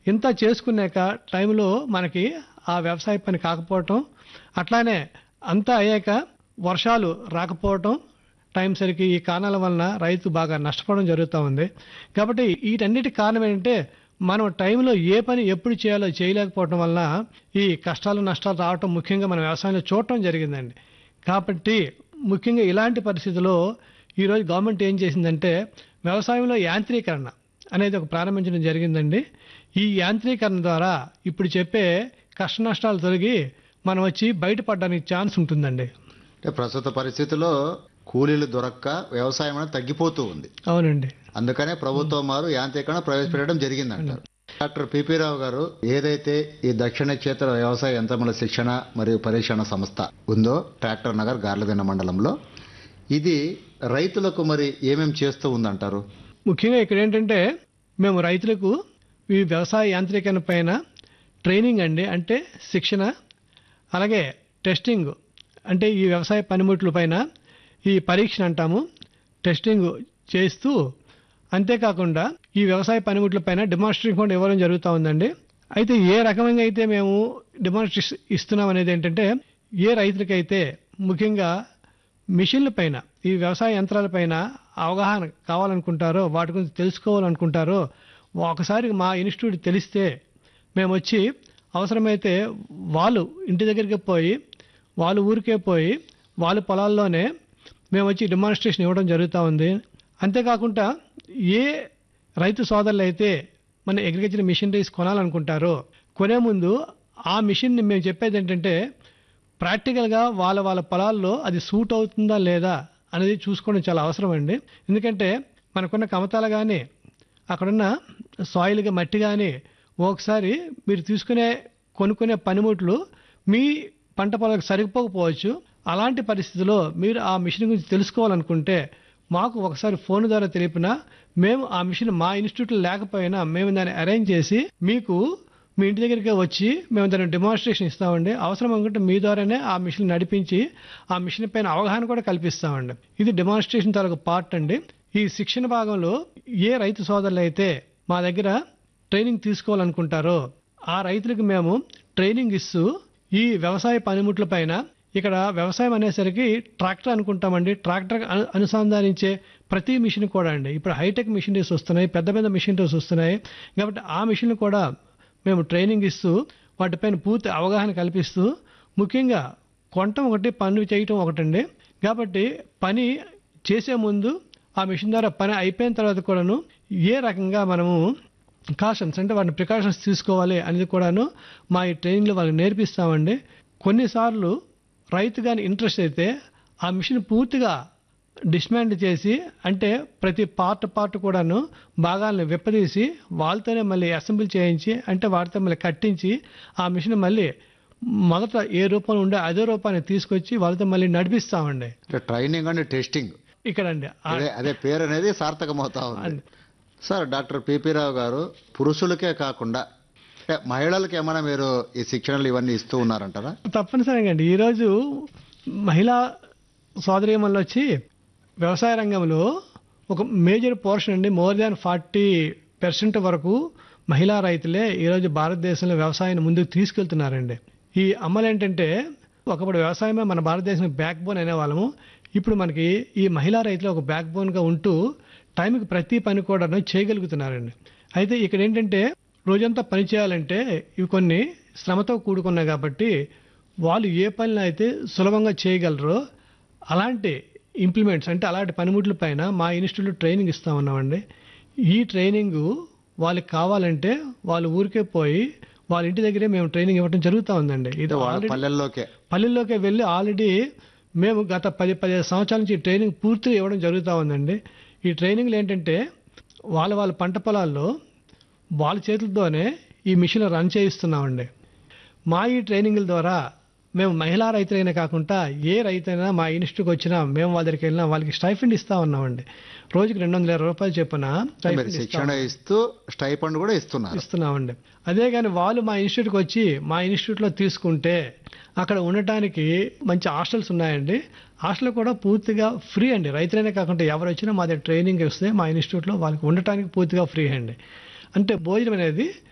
ఇంత చేసుకున్నాక టైంలో మనకి ఆ వ్యవసాయ పని కాకపోవటం అట్లానే అంతా అయ్యాక వర్షాలు రాకపోవటం టైం సరికి ఈ కారణాల వలన రైతు బాగా నష్టపోవడం జరుగుతూ ఉంది కాబట్టి వీటన్నిటి కారణం ఏంటంటే మనం టైంలో ఏ పని ఎప్పుడు చేయాలో చేయలేకపోవటం వలన ఈ కష్టాలు నష్టాలు రావటం ముఖ్యంగా మన వ్యవసాయంలో చూడటం జరిగిందండి కాబట్టి ముఖ్యంగా ఇలాంటి పరిస్థితుల్లో ఈరోజు గవర్నమెంట్ ఏం చేసిందంటే వ్యవసాయంలో యాంత్రీకరణ అనేది ఒక ప్రారంభించడం జరిగిందండి ఈ యాంత్రీకరణ ద్వారా ఇప్పుడు చెప్పే కష్ట నష్టాలు తొలగి మనం వచ్చి బయటపడడానికి ఛాన్స్ ఉంటుందండి అంటే ప్రస్తుత పరిస్థితుల్లో కూలీలు దొరక్క వ్యవసాయం అనేది తగ్గిపోతూ ఉంది అవునండి అందుకనే ప్రభుత్వం వారు యాంత్రీకరణ ప్రవేశపెట్టడం జరిగిందంటారు డాక్టర్ పిపి రావు గారు ఏదైతే ఈ దక్షిణ క్షేత్ర వ్యవసాయ యంత్రముల శిక్షణ మరియు పరీక్షణ సంస్థ ఉందో ట్రాక్టర్ నగర్ గార్లదిన్న మండలంలో ఇది రైతులకు మరి ఏమేం చేస్తూ ఉందంటారు ముఖ్యంగా ఇక్కడ ఏంటంటే మేము రైతులకు ఈ వ్యవసాయ యాంత్రీకరణ పైన ట్రైనింగ్ అండి అంటే శిక్షణ అలాగే టెస్టింగ్ అంటే ఈ వ్యవసాయ పనిముట్ల పైన ఈ పరీక్ష అంటాము టెస్టింగ్ చేస్తూ అంతేకాకుండా ఈ వ్యవసాయ పనిముట్ల పైన డెమాన్స్ట్రేషన్ కూడా ఇవ్వడం జరుగుతూ ఉందండి అయితే ఏ రకమంగా అయితే మేము డెమాన్స్ట్రేషన్ ఇస్తున్నాం అనేది ఏంటంటే ఏ రైతులకైతే ముఖ్యంగా మిషన్ల పైన ఈ వ్యవసాయ యంత్రాల పైన అవగాహన కావాలనుకుంటారో వాటి గురించి తెలుసుకోవాలనుకుంటారో ఒకసారి మా ఇన్స్టిట్యూట్ తెలిస్తే మేము వచ్చి అవసరమైతే వాళ్ళు ఇంటి దగ్గరికి పోయి వాళ్ళు ఊరికే పోయి వాళ్ళ పొలాల్లోనే మేము వచ్చి డెమాన్స్ట్రేషన్ ఇవ్వడం జరుగుతూ ఉంది అంతేకాకుండా ఏ రైతు సోదరులు అయితే మన అగ్రికల్చర్ మిషనరీస్ కొనాలనుకుంటారో కొనే ముందు ఆ మిషన్ని మేము చెప్పేది ఏంటంటే ప్రాక్టికల్గా వాళ్ళ వాళ్ళ పొలాల్లో అది సూట్ అవుతుందా లేదా అనేది చూసుకోవడం చాలా అవసరం అండి ఎందుకంటే మనకున్న కమతాలు కానీ అక్కడున్న సాయిల్గా మట్టి కానీ ఒకసారి మీరు తీసుకునే కొనుక్కునే పనిముట్లు మీ పంట పొలాలకు సరిపోకపోవచ్చు అలాంటి పరిస్థితిలో మీరు ఆ మిషన్ గురించి తెలుసుకోవాలనుకుంటే మాకు ఒకసారి ఫోన్ ద్వారా తెలిపినా మేము ఆ మిషన్ మా ఇన్స్టిట్యూట్లో లేకపోయినా మేము దాన్ని అరేంజ్ చేసి మీకు మీ ఇంటి దగ్గరికి వచ్చి మేము దాన్ని డెమాన్స్ట్రేషన్ ఇస్తామండి అవసరం అనుకుంటే మీ ద్వారానే ఆ మిషన్ నడిపించి ఆ మిషన్ పైన అవగాహన కూడా కల్పిస్తామండి ఇది డెమాన్స్ట్రేషన్ తాలూకు పార్ట్ అండి ఈ శిక్షణ భాగంలో ఏ రైతు సోదరులు అయితే మా దగ్గర ట్రైనింగ్ తీసుకోవాలనుకుంటారో ఆ రైతులకు మేము ట్రైనింగ్ ఇస్తూ ఈ వ్యవసాయ పనిముట్ల పైన ఇక్కడ వ్యవసాయం అనేసరికి ట్రాక్టర్ అనుకుంటామండి ట్రాక్టర్ అను- అనుసంధానించే ప్రతి మిషన్ కూడా అండి ఇప్పుడు హైటెక్ మిషనరీస్ వస్తున్నాయి పెద్ద పెద్ద మిషనరీస్ వస్తున్నాయి కాబట్టి ఆ మిషన్ కూడా మేము ట్రైనింగ్ ఇస్తూ వాటిపైన పూర్తి అవగాహన కల్పిస్తూ ముఖ్యంగా కొనటం ఒకటి పనులు చేయటం ఒకటండి కాబట్టి పని చేసే ముందు ఆ మిషన్ ద్వారా పని అయిపోయిన తర్వాత కూడాను ఏ రకంగా మనము కాషన్స్ అంటే వాటిని ప్రికాషన్స్ తీసుకోవాలి అనేది కూడాను మా ఈ ట్రైనింగ్లో వాళ్ళకి నేర్పిస్తామండి కొన్నిసార్లు రైతు కానీ ఇంట్రెస్ట్ అయితే ఆ మిషన్ పూర్తిగా డిస్మాండ్ చేసి అంటే ప్రతి పార్ట్ పార్ట్ కూడాను భాగాలను విప్పదీసి వాళ్ళతోనే మళ్ళీ అసెంబ్లీ చేయించి అంటే వాటితో మళ్ళీ కట్టించి ఆ మిషన్ మళ్ళీ మొదట ఏ రూపంలో ఉండే అదే రూపాన్ని తీసుకొచ్చి వాళ్ళతో మళ్ళీ నడిపిస్తామండి అంటే ట్రైనింగ్ అండ్ టెస్టింగ్ ఇక్కడండి ఆ- అదే అదే పేరు అనేది సార్థకమవుతా ఉంది సార్ డాక్టర్ పిపి రావు గారు పురుషులకే కాకుండా అంటే మహిళలకు ఏమైనా మీరు ఈ శిక్షణలు ఇవన్నీ ఇస్తూ ఉన్నారంటారా తప్పనిసరిగా అండి ఈరోజు మహిళా సోదరీమణులు వచ్చి వ్యవసాయ రంగంలో ఒక మేజర్ పోర్షన్ అండి మోర్ దాన్ ఫార్టీ పర్సెంట్ వరకు మహిళా రైతులే ఈరోజు భారతదేశంలో వ్యవసాయాన్ని ముందుకు తీసుకెళ్తున్నారండి ఈ అమ్మలు ఏంటంటే ఒకప్పుడు వ్యవసాయమే మన భారతదేశం బ్యాక్ బోన్ అనేవాళ్ళము ఇప్పుడు మనకి ఈ మహిళా రైతులు ఒక బ్యాక్ బోన్గా ఉంటూ టైంకి ప్రతి పని కూడా చేయగలుగుతున్నారండి అయితే ఇక్కడ ఏంటంటే రోజంతా పని చేయాలంటే ఇవి కొన్ని శ్రమతో కూడుకున్నాయి కాబట్టి వాళ్ళు ఏ పనిని అయితే సులభంగా చేయగలరో అలాంటి ఇంప్లిమెంట్స్ అంటే అలాంటి పనిముట్ల పైన మా ఇన్స్టిట్యూట్లో ట్రైనింగ్ ఇస్తా ఉన్నామండి ఈ ట్రైనింగ్ వాళ్ళకి కావాలంటే వాళ్ళు ఊరికే పోయి వాళ్ళ ఇంటి దగ్గరే మేము ట్రైనింగ్ ఇవ్వడం జరుగుతూ ఉందండి ఇది వాళ్ళ ఆల్రెడీ పల్లెల్లోకే పల్లెల్లోకి వెళ్ళి ఆల్రెడీ మేము గత పది పదిహేను సంవత్సరాల నుంచి ఈ ట్రైనింగ్ పూర్తిగా ఇవ్వడం జరుగుతూ ఉందండి ఈ ట్రైనింగ్లు ఏంటంటే వాళ్ళ వాళ్ళ పంట పొలాల్లో వాళ్ళ చేతులతోనే ఈ మిషన్ రన్ చేయిస్తున్నామండి మా ఈ ట్రైనింగ్ల ద్వారా మేము మహిళా రైతులైనా కాకుండా ఏ రైతైనా మా ఇన్స్టిట్యూట్కి వచ్చినా మేము వాళ్ళ దగ్గరికి వెళ్ళినా వాళ్ళకి స్టైఫండ్ ఇస్తా ఉన్నామండి రోజుకి రెండు వందల ఇరవై రూపాయలు చెప్పిన మీరు శిక్షణ ఇస్తూ స్టైఫండ్ కూడా ఇస్తున్నారు ఇస్తున్నామండి అదే కానీ వాళ్ళు మా ఇన్స్టిట్యూట్కి వచ్చి మా ఇన్స్టిట్యూట్లో తీసుకుంటే అక్కడ ఉండటానికి మంచి హాస్టల్స్ ఉన్నాయండి హాస్టల్ కూడా పూర్తిగా ఫ్రీ అండి రైతులైనా కాకుండా ఎవరు వచ్చినా మా దగ్గర ట్రైనింగ్ వస్తే మా ఇన్స్టిట్యూట్లో వాళ్ళకి ఉండటానికి పూర్తిగా ఫ్రీ అండి అంటే భోజనం అనేది